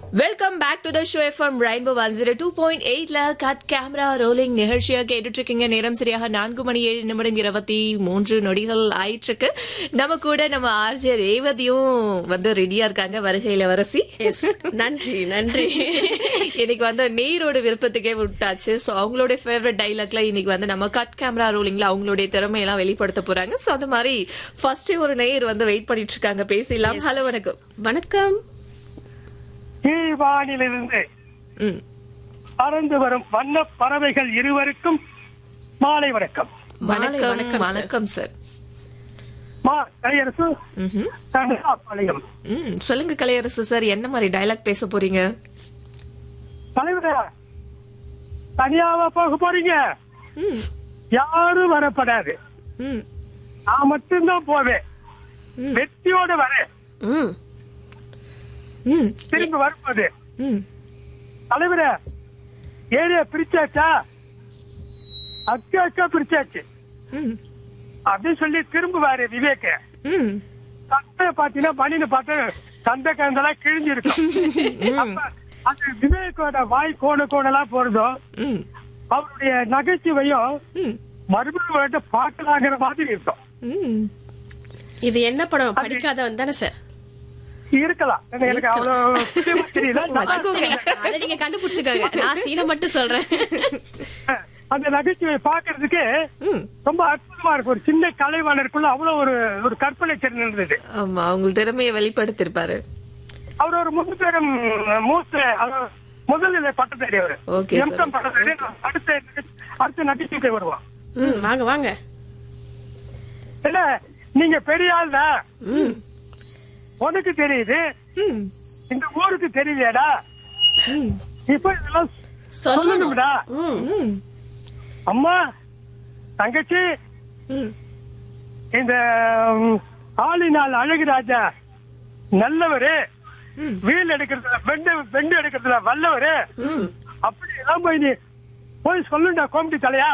Welcome back to the show FM rainbow one zero two point எயிட்ல cut camera rolling நிகழ்ச்சியா கேட்டுட்டு இருக்கீங்க நேரம் சரியாக நான்கு மணி ஏழு நிமிடம் இருபத்தி மூன்று நொடிகள் ஆயிட்டு இருக்கு நம்ம கூட நம்ம ஆர்ஜே ரேவதியும் வந்து ரெடியா இருக்காங்க வருகையில வரசி எஸ் நன்றி நன்றி இன்னைக்கு வந்து நேரோட விருப்பத்துக்கே விட்டாச்சு சோ அவங்களுடைய ஃபேவரட் டைலாக்ல இன்னைக்கு வந்து நம்ம கட் கேமரா ரோலிங்ல அவங்களுடைய திறமையெல்லாம் வெளிப்படுத்த போறாங்க சோ அந்த மாதிரி ஃபர்ஸ்ட் ஒரு நேர் வந்து வெயிட் பண்ணிட்டு இருக்காங்க பேசிடலாம் ஹலோ வணக்கம் வணக்கம் கீழ்வானிலிருந்து ம் பறந்து வரும் வண்ண பறவைகள் இருவருக்கும் மாலை வணக்கம் வணக்கம் வணக்கம், வணக்கம் சார் மா கலையரசு ம்ஹும். தங்கப்பாளையம் ம் சொல்லுங்க கலையரசு சார் என்ன மாதிரி டயலாக் பேச போறீங்க தலைவரே தனியாவா போக போறீங்க ம் யாரும் வரப்படாது ம் நான் மட்டும்தான் போவேன் ம். வெற்றியோட வரேன் ம் ம் திரும்பி வரும்போது ம் தலைவரே ஏரியா பிரிச்சாச்சா அக்கா அக்கா பிரிச்சாச்சு ம் அப்படின்னு சொல்லி திரும்புவாரு விவேக் ம் சந்தைய பாத்தீங்கன்னா மணின்னு பார்த்து சந்தை கந்தெல்லாம் கிழிஞ்சு இருக்கும் அப்ப அந்த விவேக்கோட வாய் கோண கோணலாம் போறதும் ம் அவருடைய நகைச்சுவையும் ம் மறுபடியும் வந்து பார்க்கலாங்கிற மாதிரி இருக்கும் ம் இது என்ன படம் படிக்காதவன் தானே சார் இருக்கலாம் ஏன்னா எனக்கு அவ்வளவு துல்லியமா தெரியல வச்சுக்கோங்க அதை நீங்க கண்டுபிடிச்சுக்கோங்க நான் சீனை மட்டும் சொல்றேன் அந்த நகைச்சுவை பாக்குறதுக்கு ம் ரொம்ப அற்புதமா இருக்கும் ஒரு சின்ன கலைவாணருக்குள்ள அவ்வளவு ஒரு ஒரு கற்பனை திறன் இருந்தது ஆமா அவங்க திறமையை வெளிப்படுத்திருப்பாரு அவர் ஒரு முதுபெரும் மூத்த அதாவது முதல்நிலை பட்டதாரி அவரு Okay, sir. எம்கம் பட்டதாரி அடுத்த அடுத்த நகைச்சுவை வருவோம் ம் வாங்க வாங்க இல்ல நீங்க பெரிய ஆள் தான் ம் உனக்கு தெரியுது ம் இந்த ஊருக்கு தெரியலையாடா ம் இப்ப இதெல்லாம் சொல்லணும் சொல்லணும்டா ம் ம் அம்மா தங்கச்சி ம் இந்த ம், ஆளினால் அழகு ராஜா நல்லவரு ம் வீல் எடுக்கிறதுல பெண்டு பெண்டு எடுக்கிறதுல வல்லவரு ம் அப்படி எல்லாம் போய் நீ போய் சொல்லுண்டா கோமட்டி தலையா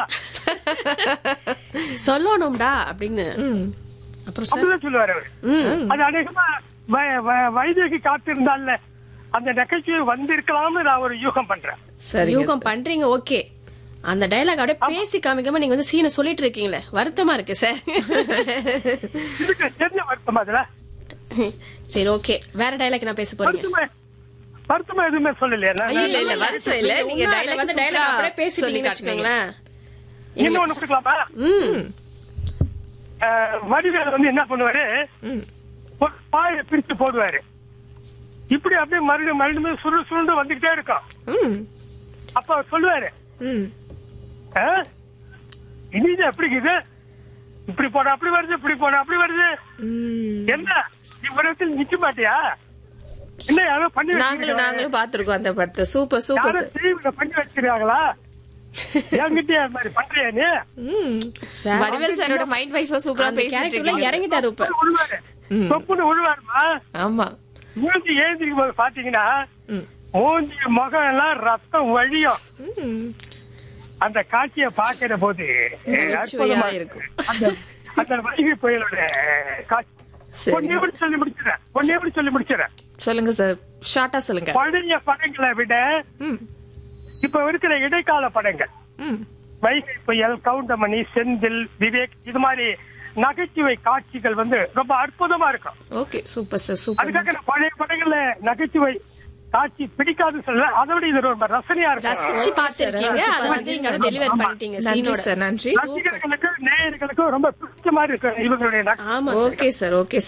சொல்லணும்டா அப்படின்னு ம் அப்புறம் சார் அப்படிதான் சொல்லுவாரு அவரு ம் அது அநேகமா வ- வ- வைதேகி காத்திருந்தால அந்த நகைச்சுவை வந்திருக்கலாம்னு நான் ஒரு யூகம் பண்றேன் சரிங்க யூகம் பண்றீங்க ஓகே அந்த டயலாக் அப்படியே பேசி காமிக்காம நீங்க வந்து சீனை சொல்லிட்டு இருக்கீங்களே வருத்தமா இருக்கு சார் இதுக்கு தெரிஞ்ச வருத்தமா அதுல சரி ஓகே வேற டயலாக் நான் பேச போறீங்க வருத்தமா வருத்தமா எதுவுமே சொல்லலையா நான் இல்ல இல்ல வருத்தம் இல்ல நீங்க உங்க dialogue வந்து சூப்பரா டயலாக் அப்படியே பேசிட்டீங்கன்னு சொல்லி காட்டுனீங்க. வச்சுக்கோங்களேன் இன்னொன்னு கொடுக்கலாமா ம் அஹ், வடிவேலு வந்து என்ன பண்ணுவாரு ம் ஒரு பாயை பிரிச்சு போடுவாரு இப்படி அப்படியே மறுபடியும் மறுபடியும் சுருண்டு சுருண்டு வந்துகிட்டே இருக்கும் ம் அப்ப அவர் சொல்லுவாரு ம் "ஆ? இது இது எப்படி இருக்குது இப்படி போட அப்படி வருது இப்படி போட அப்படி வருது ம் என்ன இவ்விடத்தில் நிக்க மாட்டியா என்ன யாரோ பண்ணி நாங்களும் வச்சிருக்காங்க. நாங்களும் பாத்துருக்கோம் அந்த படத்தை சூப்பர் சூப்பர் யாரோ சார் டிவில பண்ணி வச்சிருக்காங்களா என்கிட்ட அது மாதிரி பண்றியா நீ ம் சார் வடிவேல் சாரோட மைண்ட் வைஸா சூப்பரா அந்த பேசிட்டு கேரக்டர்ல இருக்கீங்க இறங்கிட்டாரு இப்ப உழுவாரு ம். தொப்புன்னு உழுவாருமா ஆமா மூஞ்சி ஏந்திக்கும் போது பாத்தீங்கன்னா ம் மூஞ்சி முகம் எல்லாம் ரத்தம் வழியும் ம் அந்த காட்சியை பாக்குற போது நகைச்சுவையா அற்புதமா இருக்கும். அந்த அந்த வைகை புயலோட காட்சி சரி. ஒன்னே எப்படி சொல்லி முடிச்சிடறேன் ஒன்னே எப்படி சொல்லி முடிச்சிடறேன் சொல்லுங்க சார் ஷார்ட்டா சொல்லுங்க பழைய படங்களை விட ம் இப்ப இருக்கிற இடைக்கால படங்கள் ம் வைகை புயல் கவுண்டமணி செந்தில் விவேக் இது மாதிரி நகைச்சுவை காட்சிகள் வந்து ரொம்ப அற்புதமா இருக்கும் ஓகே சூப்பர் சார் சூப்பர் அதுக்காக நான் பழைய படங்கள்ல நகைச்சுவை காட்சி பிடிக்காதுன்னு சொல்ல அதை விட இது ரொம்ப ரசனையா இருக்கும் ரசிச்சு பார்த்திருக்கீங்க அதை வந்து இங்க டெலிவர் பண்ணிட்டீங்க நன்றி சீனோட சார் நன்றி ரசிகர்களுக்கு நேயர்களுக்கும் ரொம்ப பிடிச்ச மாதிரி இருக்கு இவங்களுடைய நகை- ஆமா சார் ஓகே சார் ஓகே